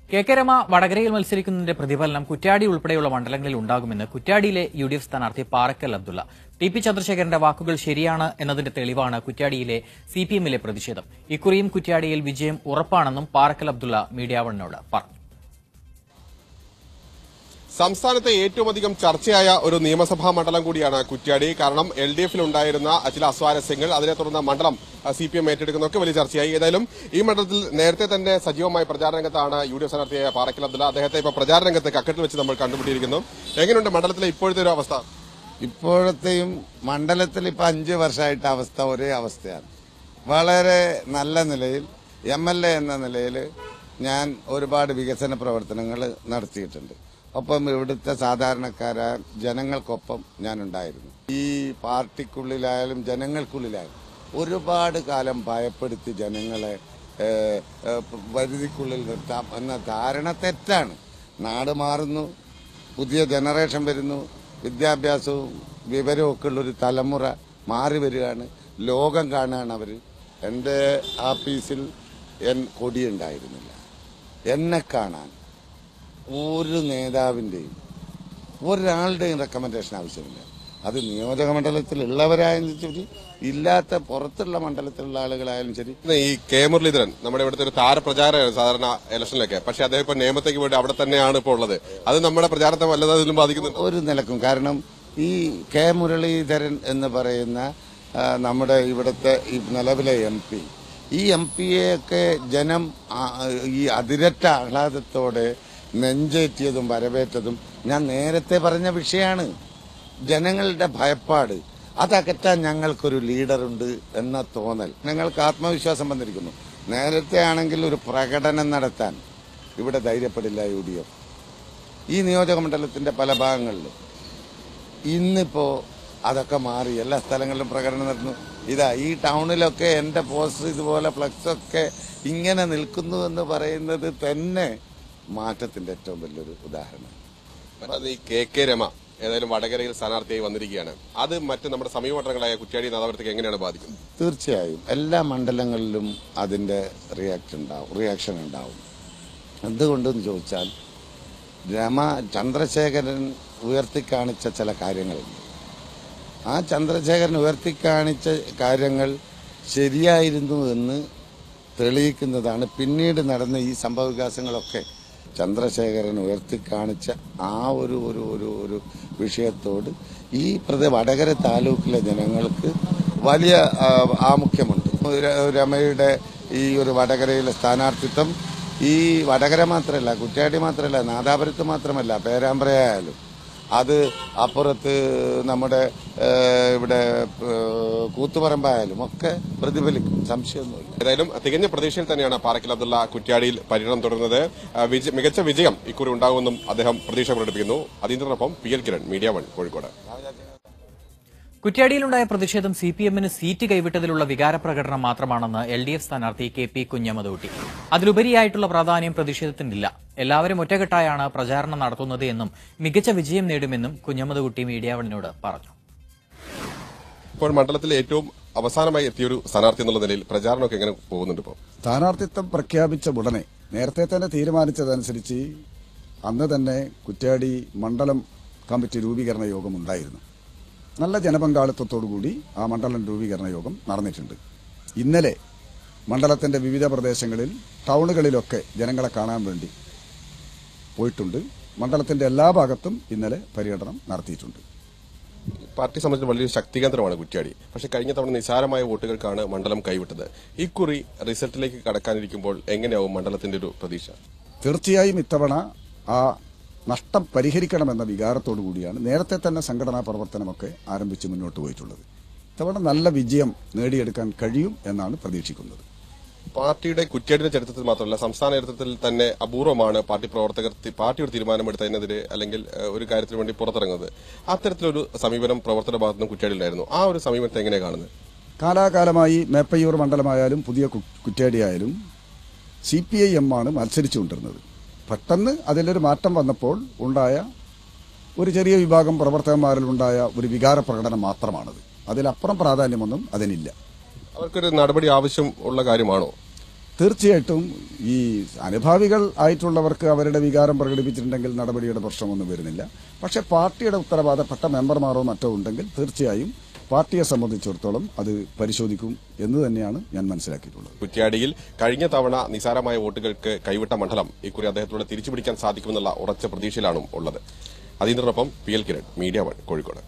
K K Rama വടകരയിൽ മത്സരിക്കുന്നതിന്റെ പ്രതിഫലനം കുറ്റ്യാടി ഉൾപ്പെടെയുള്ള മണ്ഡലങ്ങളിൽ ഉണ്ടാകുമെന്ന് കുറ്റ്യാടിയിലെ യു ഡി എഫ് സ്ഥാനാർത്ഥി പാറക്കൽ അബ്ദുള്ള ടി പി ചന്ദ്രശേഖരന്റെ വാക്കുകൾ ശരിയാണ് എന്നതിന്റെ തെളിവാണ് കുറ്റ്യാടിയിലെ സി പി എമ്മിലെ പ്രതിഷേധം ഇക്കുറിയും കുറ്റ്യാടിയിൽ വിജയം ഉറപ്പാണെന്നും പാറക്കൽ അബ്ദുള്ള മീഡിയ വണിനോട് പറഞ്ഞു സംസ്ഥാനത്തെ ഏറ്റവും അധികം ചർച്ചയായ ഒരു നിയമസഭാ മണ്ഡലം കൂടിയാണ് കുറ്റ്യാടി കാരണം എൽ ഡി എഫിൽ ഉണ്ടായിരുന്ന ചില അസ്വാരസ്യങ്ങൾ അതിനെ തുടർന്ന് മണ്ഡലം സി പി എം ഏറ്റെടുക്കുന്നതൊക്കെ വലിയ ചർച്ചയായി ഏതായാലും ഈ മണ്ഡലത്തിൽ നേരത്തെ തന്നെ സജീവമായി പ്രചാരണ രംഗത്താണ് യു ഡി എഫ് സ്ഥാനാർത്ഥിയായ പാറക്കൽ അബ്ദുള്ള അദ്ദേഹത്തെ ഇപ്പോൾ പ്രചാരണ രംഗത്ത് കക്കട്ടിൽ വെച്ച് നമ്മൾ കണ്ടുപിടിയിരിക്കുന്നു എങ്ങനെയുണ്ട് മണ്ഡലത്തിലെ ഇപ്പോഴത്തെ ഒരു അവസ്ഥ ഇപ്പോഴത്തെയും മണ്ഡലത്തിൽ ഇപ്പൊ അഞ്ച് വർഷമായിട്ട് അവസ്ഥ ഒരേ അവസ്ഥയാണ് വളരെ നല്ല നിലയിൽ എം എൽ എ എന്ന നിലയിൽ ഞാൻ ഒരുപാട് വികസന പ്രവർത്തനങ്ങൾ നടത്തിയിട്ടുണ്ട് ഒപ്പം ഇവിടുത്തെ സാധാരണക്കാരായ ജനങ്ങൾക്കൊപ്പം ഞാൻ ഉണ്ടായിരുന്നു ഈ പാർട്ടിക്കുള്ളിലായാലും ജനങ്ങൾക്കുള്ളിലായാലും ഒരുപാട് കാലം ഭയപ്പെടുത്തി ജനങ്ങളെ ഏഹ്, ഏഹ്, പരിധിക്കുള്ളിൽ നിർത്താം എന്ന ധാരണ തെറ്റാണ് നാട് മാറുന്നു പുതിയ ജനറേഷൻ വരുന്നു വിദ്യാഭ്യാസവും വിവരവും ഒക്കെ ഉള്ളൊരു തലമുറ മാറി വരികയാണ് ലോകം കാണുകയാണ് അവർ എൻ്റെ ആഫീസിൽ എൻ കൊടിയുണ്ടായിരുന്നില്ല എന്നെ കാണാൻ ഒരു നേതാവിൻ്റെയും ഒരാളുടെയും റെക്കമെൻഡേഷൻ ആവശ്യമില്ല അത് നിയോജക മണ്ഡലത്തിലുള്ളവരായാലും ശരി ഇല്ലാത്ത പുറത്തുള്ള മണ്ഡലത്തിലുള്ള ആളുകളായാലും ശരി ഇന്ന് ഈ കെ മുരളീധരൻ നമ്മുടെ ഇവിടുത്തെ ഒരു താരപ്രചാരകനാണ് സാധാരണ ഇലക്ഷനിലൊക്കെ പക്ഷെ അദ്ദേഹം ഇപ്പോൾ നിയമത്തേക്ക് വേണ്ടി അവിടെ തന്നെയാണ് ഇപ്പോൾ ഉള്ളത് അത് നമ്മുടെ പ്രചാരണത്തെ വല്ലതും ബാധിക്കുന്നുണ്ട് ഒരു നിലക്കും കാരണം ഈ കെ മുരളീധരൻ എന്ന് പറയുന്ന ആ, നമ്മുടെ ഇവിടുത്തെ ഈ നിലവിലെ എം പി ഈ എം പിയെയൊക്കെ ജനം ആ, ഈ അതിരറ്റ ആഹ്ലാദത്തോടെ നെഞ്ചേറ്റിയതും വരവേറ്റതും ഞാൻ നേരത്തെ പറഞ്ഞ വിഷയമാണ് ജനങ്ങളുടെ ഭയപ്പാട് അതകറ്റാൻ ഞങ്ങൾക്കൊരു ലീഡറുണ്ട് എന്ന തോന്നൽ ഞങ്ങൾക്ക് ആത്മവിശ്വാസം വന്നിരിക്കുന്നു നേരത്തെ ആണെങ്കിൽ ഒരു പ്രകടനം നടത്താൻ ഇവിടെ ധൈര്യപ്പെടില്ല യു ഡി എഫ് ഈ നിയോജക മണ്ഡലത്തിന്റെ പല ഭാഗങ്ങളിലും ഇന്നിപ്പോ അതൊക്കെ മാറി എല്ലാ സ്ഥലങ്ങളിലും പ്രകടനം നടന്നു ഇതാ ഈ ടൗണിലൊക്കെ എന്റെ പോസ്റ്റർ ഇതുപോലെ ഫ്ലക്സ് ഒക്കെ ഇങ്ങനെ നിൽക്കുന്നു എന്ന് പറയുന്നത് തന്നെ മാറ്റത്തിന്റെ ഏറ്റവും വലിയൊരു ഉദാഹരണം മറ്റത് ഈ കെ കെ രമ ഏതായാലും വടകരയിൽ സ്ഥാനാർത്ഥിയായി വന്നിരിക്കുകയാണ് അത് മറ്റ് നമ്മുടെ സമീപ മണ്ഡലങ്ങളായ കുറ്റ്യാടി നാദാപുരത്തേക്ക് എങ്ങനെയാണ് ബാധിക്കുന്നത് തീർച്ചയായും എല്ലാ മണ്ഡലങ്ങളിലും അതിന്റെ റിയാക്ഷൻ ഉണ്ടാവും റിയാക്ഷൻ ഉണ്ടാവും എന്തുകൊണ്ടെന്ന് ചോദിച്ചാൽ രമ ചന്ദ്രശേഖരൻ ഉയർത്തിക്കാണിച്ച ചില കാര്യങ്ങളുണ്ട് ആ ചന്ദ്രശേഖരൻ ഉയർത്തിക്കാണിച്ച കാര്യങ്ങൾ ശരിയായിരുന്നു എന്ന് തെളിയിക്കുന്നതാണ് പിന്നീട് നടന്ന ഈ സംഭവവികാസങ്ങളൊക്കെ ചന്ദ്രശേഖരൻ ഉയർത്തിക്കാണിച്ച ആ ഒരു ഒരു ഒരു ഒരു വിഷയത്തോട് ഈ പ്രതി വടകര താലൂക്കിലെ ജനങ്ങൾക്ക് വലിയ ആ, ആമുഖ്യമുണ്ട് ര- രമയുടെ ഈ ഒരു വടകരയിലെ സ്ഥാനാർത്ഥിത്വം ഈ വടകര മാത്രമല്ല കുറ്റ്യാടി മാത്രമല്ല നാദാപുരത്ത് മാത്രമല്ല പേരാമ്പ്രയായാലും അത് അപ്പുറത്ത് നമ്മുടെ ഏഹ്, ഇവിടെ ഏഹ്, കൂത്തുപറമ്പായാലും ഒക്കെ പ്രതിഫലിക്കും സംശയമൊന്നുമില്ല ഏതായാലും തികഞ്ഞ പ്രതീക്ഷയിൽ തന്നെയാണ് പാറക്കൽ അബ്ദുള്ള കുറ്റ്യാടിയിൽ പര്യടനം തുടരുന്നത് ആ, വിജ- മികച്ച വിജയം ഇക്കുറി ഉണ്ടാകുമെന്നും അദ്ദേഹം പ്രതീക്ഷ പ്രകടിപ്പിക്കുന്നു അതീന്ദ്രനൊപ്പം P L Kiran media one Kozhikode കുറ്റ്യാടിയിലുണ്ടായ പ്രതിഷേധം സി പി എമ്മിന് സീറ്റ് കൈവിട്ടതിലുള്ള വികാരപ്രകടനം മാത്രമാണെന്ന് എൽ ഡി എഫ് സ്ഥാനാർത്ഥി കെ പി കുഞ്ഞമ്മദൂട്ടി അതിലുപരിയായിട്ടുള്ള പ്രാധാന്യം പ്രതിഷേധത്തിനില്ല എല്ലാവരും ഒറ്റക്കെട്ടായാണ് പ്രചാരണം നടത്തുന്നത് എന്നും മികച്ച വിജയം നേടുമെന്നും കുഞ്ഞമ്മദുകുട്ടി മീഡിയ വണിനോട് പറഞ്ഞു ഇപ്പോൾ മണ്ഡലത്തിൽ ഏറ്റവും അവസാനമായി എത്തിയൊരു സ്ഥാനാർത്ഥി എന്നുള്ള നിലയിൽ പ്രചാരണമൊക്കെ എങ്ങനെ പോകുന്നുണ്ട് ഇപ്പോൾ സ്ഥാനാർത്ഥിത്വം പ്രഖ്യാപിച്ച ഉടനെ നേരത്തെ തന്നെ തീരുമാനിച്ചതനുസരിച്ച് അന്ന് തന്നെ കുറ്റ്യാടി മണ്ഡലം കമ്മിറ്റി രൂപീകരണ യോഗം ഉണ്ടായിരുന്നു നല്ല ജനപങ്കാളിത്തത്തോടുകൂടി ആ മണ്ഡലം രൂപീകരണ യോഗം നടന്നിട്ടുണ്ട് ഇന്നലെ മണ്ഡലത്തിന്റെ വിവിധ പ്രദേശങ്ങളിൽ ടൗണുകളിലൊക്കെ ജനങ്ങളെ കാണാൻ വേണ്ടി പോയിട്ടുണ്ട് മണ്ഡലത്തിന്റെ എല്ലാ ഭാഗത്തും ഇന്നലെ പര്യടനം നടത്തിയിട്ടുണ്ട് പാർട്ടി സംബന്ധിച്ച് വലിയൊരു ശക്തികേന്ദ്രമാണ് കുറ്റ്യാടി പക്ഷെ കഴിഞ്ഞ തവണ നിസാരമായ വോട്ടുകൾക്കാണ് മണ്ഡലം കൈവിട്ടത് ഇക്കുറി റിസൾട്ടിലേക്ക് കടക്കാനിരിക്കുമ്പോൾ എങ്ങനെയാവും മണ്ഡലത്തിന്റെ ഒരു പ്രതീക്ഷ തീർച്ചയായും ഇത്തവണ ആ നഷ്ടം പരിഹരിക്കണമെന്ന വികാരത്തോടു കൂടിയാണ് നേരത്തെ തന്നെ സംഘടനാ പ്രവർത്തനമൊക്കെ ആരംഭിച്ച് മുന്നോട്ട് പോയിട്ടുള്ളത് ഇത്തവണ നല്ല വിജയം നേടിയെടുക്കാൻ കഴിയും എന്നാണ് പ്രതീക്ഷിക്കുന്നത് പാർട്ടിയുടെ കുറ്റ്യാടിയുടെ ചരിത്രത്തിൽ മാത്രമല്ല സംസ്ഥാന ചരിത്രത്തിൽ തന്നെ അപൂർവമാണ് പാർട്ടി പ്രവർത്തകർ തി- പാർട്ടി ഒരു തീരുമാനമെടുത്തതിനെതിരെ അല്ലെങ്കിൽ ഏഹ്, ഒരു കാര്യത്തിന് വേണ്ടി പുറത്തിറങ്ങുന്നത് അത്തരത്തിലൊരു സമീപനം പ്രവർത്തന ഭാഗത്തുനിന്ന് കുറ്റ്യാടിയിലായിരുന്നു ആ ഒരു സമീപനത്തെ എങ്ങനെ കാണുന്നത് കാലാകാലമായി മേപ്പയ്യൂർ മണ്ഡലമായാലും പുതിയ കു- കുറ്റ്യാടിയായാലും സി പി ഐ എം ആണ് മത്സരിച്ചുകൊണ്ടിരുന്നത് പെട്ടെന്ന് അതിലൊരു മാറ്റം വന്നപ്പോൾ ഉണ്ടായ ഒരു ചെറിയ വിഭാഗം പ്രവർത്തകന്മാരിൽ ഉണ്ടായ ഒരു വികാര പ്രകടനം മാത്രമാണത് അതിലപ്പുറം പ്രാധാന്യമൊന്നും അതിനില്ല അവർക്കൊരു നടപടി ആവശ്യം ഉള്ള കാര്യമാണോ തീർച്ചയായിട്ടും ഈ അനുഭാവികൾ ആയിട്ടുള്ളവർക്ക് അവരുടെ വികാരം പ്രകടിപ്പിച്ചിട്ടുണ്ടെങ്കിൽ നടപടിയുടെ പ്രശ്നമൊന്നും വരുന്നില്ല പക്ഷെ പാർട്ടിയുടെ ഉത്തരവാദപ്പെട്ട മെമ്പർമാരോ മറ്റോ ഉണ്ടെങ്കിൽ തീർച്ചയായും പാർട്ടിയെ സംബന്ധിച്ചിടത്തോളം അത് പരിശോധിക്കും എന്ന് തന്നെയാണ് ഞാൻ മനസ്സിലാക്കിയിട്ടുള്ളത് കുറ്റ്യാടിയിൽ കഴിഞ്ഞ തവണ നിസാരമായ വോട്ടുകൾക്ക് കൈവിട്ട മണ്ഡലം ഇക്കുറി അദ്ദേഹത്തോടെ തിരിച്ചുപിടിക്കാൻ സാധിക്കുമെന്നുള്ള ഉറച്ച പ്രതീക്ഷയിലാണ് ഉള്ളത് അതീന്ദ്രനൊപ്പം P L Kiran media one Kozhikode